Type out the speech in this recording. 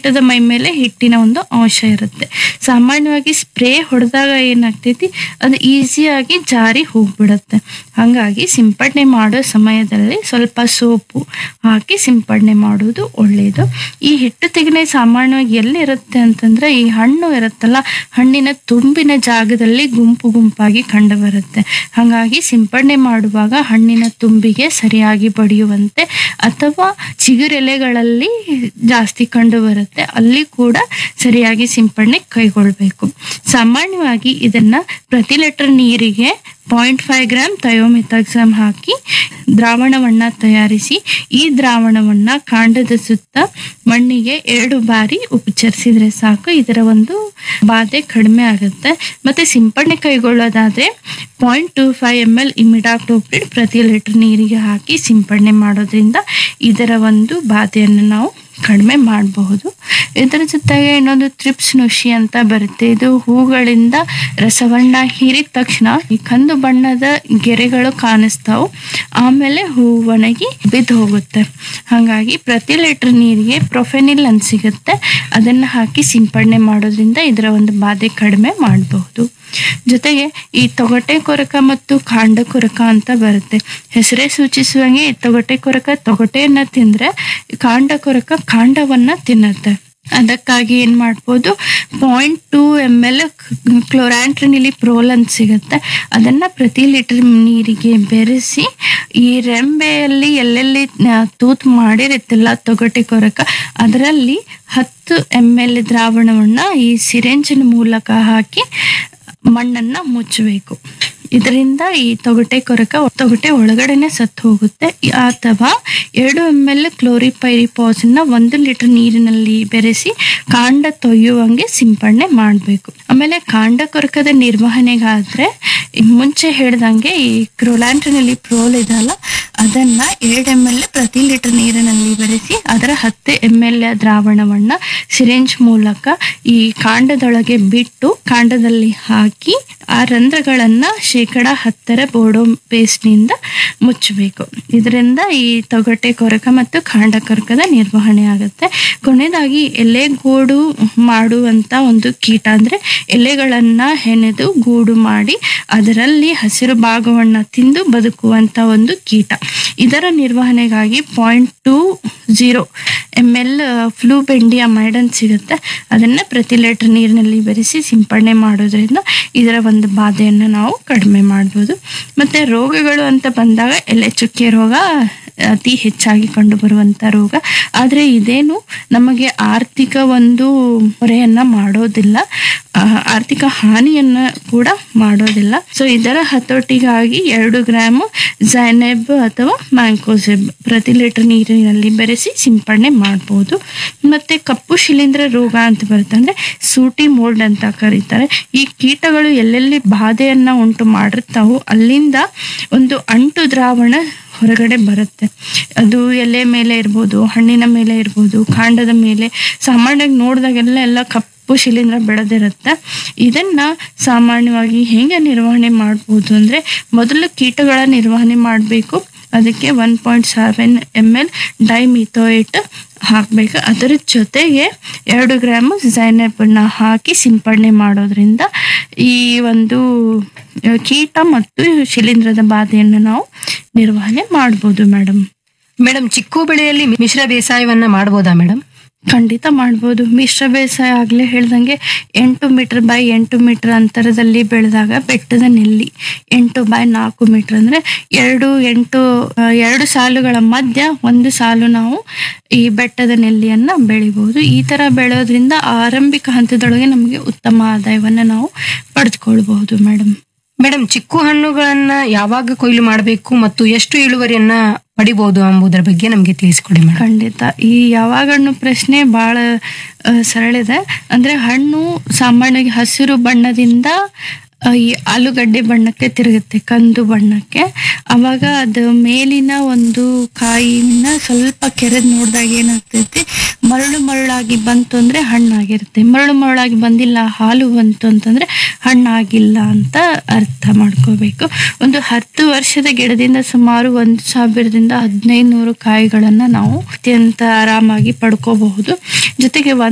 ಕೀಟದ ಮೈ ಮೇಲೆ ಹಿಟ್ಟಿನ ಒಂದು ಅಂಶ ಇರುತ್ತೆ ಸಾಮಾನ್ಯವಾಗಿ ಸ್ಪ್ರೇ ಹೊಡೆದಾಗ ಏನಾಗ್ತೈತಿ ಅದು ಈಸಿಯಾಗಿ ಜಾರಿ ಹೋಗ್ಬಿಡುತ್ತೆ ಹಾಗಾಗಿ ಸಿಂಪಡಣೆ ಮಾಡೋ ಸಮಯದಲ್ಲಿ ಸ್ವಲ್ಪ ಸೋಪು ಹಾಕಿ ಸಿಂಪಡಣೆ ಮಾಡೋದು ಒಳ್ಳೆಯದು ಈ ಹಿಟ್ಟು ತೆಗೆನೆ ಸಾಮಾನ್ಯವಾಗಿ ಎಲ್ಲಿರುತ್ತೆ ಅಂತಂದ್ರೆ ಈ ಹಣ್ಣು ಇರುತ್ತಲ್ಲ ಹಣ್ಣಿನ ತುಂಬಿನ ಜಾಗದಲ್ಲಿ ಗುಂಪು ಗುಂಪಾಗಿ ಕಂಡು ಬರುತ್ತೆ ಹಾಗಾಗಿ ಸಿಂಪಡಣೆ ಮಾಡುವಾಗ ಹಣ್ಣಿನ ತುಂಬಿಗೆ ಸರಿಯಾಗಿ ಬಡಿಯುವಂತೆ ಅಥವಾ ಚಿಗುರೆಲೆಗಳಲ್ಲಿ ಜಾಸ್ತಿ ಕಂಡು ಬರುತ್ತೆ ಅಲ್ಲಿ ಕೂಡ ಸರಿಯಾಗಿ ಸಿಂಪಡಣೆ ಕೈಗೊಳ್ಬೇಕು ಸಾಮಾನ್ಯವಾಗಿ ಇದನ್ನ ಪ್ರತಿ ಲೀಟರ್ ನೀರಿಗೆ ಪಾಯಿಂಟ್ ಫೈವ್ ಗ್ರಾಮ್ ಥಯೋಮಿಥಾಕ್ಸಮ್ ಹಾಕಿ ದ್ರಾವಣವನ್ನ ತಯಾರಿಸಿ ಈ ದ್ರಾವಣವನ್ನ ಕಾಂಡದ ಸುತ್ತ ಮಣ್ಣಿಗೆ ಎರಡು ಬಾರಿ ಉಪಚರಿಸಿದ್ರೆ ಸಾಕು ಇದರ ಒಂದು ಬಾಧೆ ಕಡಿಮೆ ಆಗುತ್ತೆ ಮತ್ತೆ ಸಿಂಪಡಣೆ ಕೈಗೊಳ್ಳೋದಾದ್ರೆ point two five M L imidacloprid ಪ್ರತಿ ಲೀಟರ್ ನೀರಿಗೆ ಹಾಕಿ ಸಿಂಪಡಣೆ ಮಾಡೋದ್ರಿಂದ ಇದರ ಒಂದು ಬಾಧೆಯನ್ನು ನಾವು ಕಡಿಮೆ ಮಾಡಬಹುದು ಇದರ ಜೊತೆಗೆ ಇನ್ನೊಂದು ತ್ರಿಪ್ಸ್ ನುಷಿ ಅಂತ ಬರುತ್ತೆ ಇದು ಹೂಗಳಿಂದ ರಸವನ್ನ ಹೀರಿದ ತಕ್ಷಣ ಈ ಕಂದು ಬಣ್ಣದ ಗೆರೆಗಳು ಕಾಣಿಸ್ತಾವು ಆಮೇಲೆ ಹೂ ಒಣಗಿ ಬಿದ್ದು ಹೋಗುತ್ತೆ ಹಾಗಾಗಿ ಪ್ರತಿ ಲೀಟರ್ ನೀರಿಗೆ ಪ್ರೊಫೆನಿಲ್ ಅಂತ ಸಿಗುತ್ತೆ ಅದನ್ನ ಹಾಕಿ ಸಿಂಪಡಣೆ ಮಾಡೋದ್ರಿಂದ ಇದರ ಒಂದು ಬಾಧೆ ಕಡಿಮೆ ಮಾಡಬಹುದು ಜೊತೆಗೆ ಈ ತೊಗಟೆ ಕೊರಕ ಮತ್ತು ಕಾಂಡ ಕೊರಕ ಅಂತ ಬರುತ್ತೆ ಹೆಸರೇ ಸೂಚಿಸುವಂಗೆ ಈ ತೊಗಟೆ ಕೊರಕ ತೊಗಟೆಯನ್ನ ತಿಂದ್ರೆ ಕಾಂಡ ಕೊರಕ ಕಾಂಡವನ್ನ ತಿನ್ನುತ್ತೆ ಅದಕ್ಕಾಗಿ ಏನ್ ಮಾಡ್ಬೋದು point two M L chlorantraniliprole ಅಂತ ಸಿಗುತ್ತೆ ಅದನ್ನ ಪ್ರತಿ ಲೀಟರ್ ನೀರಿಗೆ ಬೆರೆಸಿ ಈ ರೆಂಬೆಯಲ್ಲಿ ಎಲ್ಲೆಲ್ಲಿ ಆ, ತೂತು ಮಾಡಿರುತ್ತಲ್ಲ ತೊಗಟೆ ಕೊರಕ ಅದರಲ್ಲಿ ಹತ್ತು ಎಮ್ ಎಲ್ ದ್ರಾವಣವನ್ನ ಈ ಸಿರೆಂಜಿನ ಮೂಲಕ ಹಾಕಿ ಮಣ್ಣನ್ನ ಮುಚ್ಚಬೇಕು ಇದರಿಂದ ಈ ತೊಗಟೆ ಕೊರಕ ತೊಗಟೆ ಒಳಗಡೆನೆ ಸತ್ತು ಹೋಗುತ್ತೆ ಅಥವಾ ಎರಡು ಎಮ್ ಎಲ್ ಕ್ಲೋರಿಪೈರಿಪಾಸನ್ನ ಒಂದು ಲೀಟರ್ ನೀರಿನಲ್ಲಿ ಬೆರೆಸಿ ಕಾಂಡ ತೊಯ್ಯುವಂಗೆ ಸಿಂಪಡಣೆ ಮಾಡಬೇಕು ಆಮೇಲೆ ಕಾಂಡ ಕೊರಕದ ನಿರ್ವಹಣೆಗಾದ್ರೆ ಈ ಮುಂಚೆ ಹೇಳ್ದಂಗೆ ಈ ಕ್ರೋಲ್ಯಾಂಟ್ರಿನಲ್ಲಿ ಪ್ರೋಲ್ ಇದಲ್ಲ ಅದನ್ನ ಎರಡು ಎಮ್ ಎಲ್ ಪ್ರತಿ ಲೀಟರ್ ನೀರಿನಲ್ಲಿ ಬೆರೆಸಿ ಅದರ ಹತ್ತು ಎಮ್ ಎಲ್ ದ್ರಾವಣವನ್ನ ಸಿರಿಂಜ್ ಮೂಲಕ ಈ ಕಾಂಡದೊಳಗೆ ಬಿಟ್ಟು ಕಾಂಡದಲ್ಲಿ ಹಾಕಿ ಆ ರಂಧ್ರಗಳನ್ನ ಶೇಕಡ ಹತ್ತರ ಬೋಡೋ ಪೇಸ್ಟ್ನಿಂದ ಮುಚ್ಚಬೇಕು ಇದರಿಂದ ಈ ತೊಗಟೆ ಕೊರಕ ಮತ್ತು ಕಾಂಡ ಕೊರಕದ ನಿರ್ವಹಣೆ ಆಗುತ್ತೆ ಕೊನೆಯದಾಗಿ ಎಲೆಗೂಡು ಮಾಡುವಂತ ಒಂದು ಕೀಟ ಅಂದ್ರೆ ಎಲೆಗಳನ್ನ ಹೆಣೆದು ಗೂಡು ಮಾಡಿ ಅದರಲ್ಲಿ ಹಸಿರು ಭಾಗವನ್ನ ತಿಂದು ಬದುಕುವಂತ ಒಂದು ಕೀಟ ಇದರ ನಿರ್ವಹಣೆಗಾಗಿ point two zero M L flubendiamide ಸಿಗುತ್ತೆ ಅದನ್ನ ಪ್ರತಿ ಲೀಟರ್ ನೀರಿನಲ್ಲಿ ಬೆರೆಸಿ ಸಿಂಪಡಣೆ ಮಾಡೋದ್ರಿಂದ ಇದರ ಒಂದು ಬಾಧೆಯನ್ನು ನಾವು ಕಡಿಮೆ ಮಾಡ್ಬೋದು ಮತ್ತೆ ರೋಗಗಳು ಅಂತ ಬಂದಾಗ ಎಲೆ ಚುಕ್ಕೆ ರೋಗ ಅತಿ ಹೆಚ್ಚಾಗಿ ಕಂಡು ಬರುವಂತ ರೋಗ ಆದ್ರೆ ಇದೇನು ನಮಗೆ ಆರ್ಥಿಕ ಒಂದು ಹೊರೆಯನ್ನ ಮಾಡೋದಿಲ್ಲ ಆ, ಆರ್ಥಿಕ ಹಾನಿಯನ್ನ ಕೂಡ ಮಾಡೋದಿಲ್ಲ ಸೊ ಇದರ ಹತೋಟಿಗಾಗಿ ಎರಡು ಗ್ರಾಮ್ ಝೈನೆಬ್ ಅಥವಾ ಮ್ಯಾಂಕೋಸೆಬ್ ಪ್ರತಿ ಲೀಟರ್ ನೀರಿನಲ್ಲಿ ಬೆರೆಸಿ ಸಿಂಪಡಣೆ ಮಾಡಬಹುದು ಮತ್ತೆ ಕಪ್ಪು ಶಿಲೀಂಧ್ರ ರೋಗ ಅಂತ ಬರುತ್ತೆ ಅಂದ್ರೆ ಸೂಟಿ ಮೋಲ್ಡ್ ಅಂತ ಕರೀತಾರೆ ಈ ಕೀಟಗಳು ಎಲ್ಲೆಲ್ಲಿ ಬಾಧೆಯನ್ನ ಉಂಟು ಮಾಡಿರ್ತಾವೋ ಅಲ್ಲಿಂದ ಒಂದು ಅಂಟು ದ್ರಾವಣ ಹೊರಗಡೆ ಬರುತ್ತೆ ಅದು ಎಲೆ ಮೇಲೆ ಇರ್ಬೋದು ಹಣ್ಣಿನ ಮೇಲೆ ಇರ್ಬೋದು ಕಾಂಡದ ಮೇಲೆ ಸಾಮಾನ್ಯವಾಗಿ ನೋಡಿದಾಗೆಲ್ಲ ಎಲ್ಲ ಕಪ್ಪು ಶಿಲೀಂಧ್ರ ಬೆಳೆದಿರುತ್ತೆ ಇದನ್ನ ಸಾಮಾನ್ಯವಾಗಿ ಹೇಗೆ ನಿರ್ವಹಣೆ ಮಾಡ್ಬೋದು ಅಂದ್ರೆ ಮೊದಲು ಕೀಟಗಳ ನಿರ್ವಹಣೆ ಮಾಡಬೇಕು ಅದಕ್ಕೆ one point seven M L dimethoate ಹಾಕಬೇಕು ಅದರ ಜೊತೆಗೆ ಎರಡು ಗ್ರಾಮ್ ಝೈನಬನ್ನ ಹಾಕಿ ಸಿಂಪಡಣೆ ಮಾಡೋದ್ರಿಂದ ಈ ಒಂದು ಆ, ಕೀಟ ಮತ್ತು ಶಿಲೀಂಧ್ರದ ಬಾಧೆಯನ್ನು ನಾವು ನಿರ್ವಹಣೆ ಮಾಡ್ಬೋದು ಮೇಡಮ್ ಮೇಡಮ್ ಚಿಕ್ಕು ಬೆಳೆಯಲ್ಲಿ ಮಿಶ್ರ ಬೇಸಾಯವನ್ನ ಮಾಡಬಹುದಾ ಮೇಡಮ್ ಖಂಡಿತ ಮಾಡ್ಬೋದು ಮಿಶ್ರ ಬೇಸಾಯ ಆಗ್ಲೇ ಹೇಳ್ದಂಗೆ ಎಂಟು ಮೀಟರ್ ಬೈ ಎಂಟು ಮೀಟರ್ ಅಂತರದಲ್ಲಿ ಬೆಳೆದಾಗ ಬೆಟ್ಟದ ನೆಲ್ಲಿ ಎಂಟು ಬೈ ನಾಲ್ಕು ಮೀಟರ್ ಅಂದ್ರೆ ಎರಡು ಎಂಟು ಆ, ಎರಡು ಸಾಲುಗಳ ಮಧ್ಯ ಒಂದು ಸಾಲು ನಾವು ಈ ಬೆಟ್ಟದ ನೆಲ್ಲಿಯನ್ನ ಬೆಳಿಬಹುದು ಈ ತರ ಬೆಳೆಯೋದ್ರಿಂದ ಆರಂಭಿಕ ಹಂತದೊಳಗೆ ನಮಗೆ ಉತ್ತಮ ಆದಾಯವನ್ನ ನಾವು ಪಡೆದುಕೊಳ್ಬಹುದು ಮೇಡಮ್ ಮೇಡಮ್ ಚಿಕ್ಕು ಹಣ್ಣುಗಳನ್ನ ಯಾವಾಗ ಕೊಯ್ಲು ಮಾಡಬೇಕು ಮತ್ತು ಎಷ್ಟು ಇಳುವರಿಯನ್ನ ಪಡಿಬಹುದು ಎಂಬುದರ ಬಗ್ಗೆ ನಮಗೆ ತಿಳಿಸ್ಕೊಡಿ ಮೇಡಮ್ ಖಂಡಿತ ಈ ಯಾವಾಗ ಹಣ್ಣು ಪ್ರಶ್ನೆ ಬಹಳ ಆ, ಸರಳ ಇದೆ ಅಂದ್ರೆ ಹಣ್ಣು ಸಾಮಾನ್ಯವಾಗಿ ಹಸಿರು ಬಣ್ಣದಿಂದ ಆ, ಈ ಆಲೂಗಡ್ಡೆ ಬಣ್ಣಕ್ಕೆ ತಿರುಗುತ್ತೆ ಕಂದು ಬಣ್ಣಕ್ಕೆ ಅವಾಗ ಅದು ಮೇಲಿನ ಒಂದು ಕಾಯಿನ ಸ್ವಲ್ಪ ಕೆರೆದು ನೋಡಿದಾಗ ಏನಾಗ್ತೈತಿ ಮರಳು ಮರಳಾಗಿ ಬಂತು ಅಂದ್ರೆ ಹಣ್ಣಾಗಿರುತ್ತೆ ಮರಳು ಮರಳಾಗಿ ಬಂದಿಲ್ಲ ಹಾಲು ಬಂತು ಅಂತಂದ್ರೆ ಹಣ್ಣಾಗಿಲ್ಲ ಅಂತ ಅರ್ಥ ಮಾಡ್ಕೋಬೇಕು ಒಂದು ಹತ್ತು ವರ್ಷದ ಗಿಡದಿಂದ ಸುಮಾರು ಒಂದು ಸಾವಿರದಿಂದ ಹದಿನೈದು ನೂರು ಕಾಯಿಗಳನ್ನ ನಾವು ಅತ್ಯಂತ ಆರಾಮಾಗಿ ಪಡ್ಕೋಬಹುದು ಜೊತೆಗೆ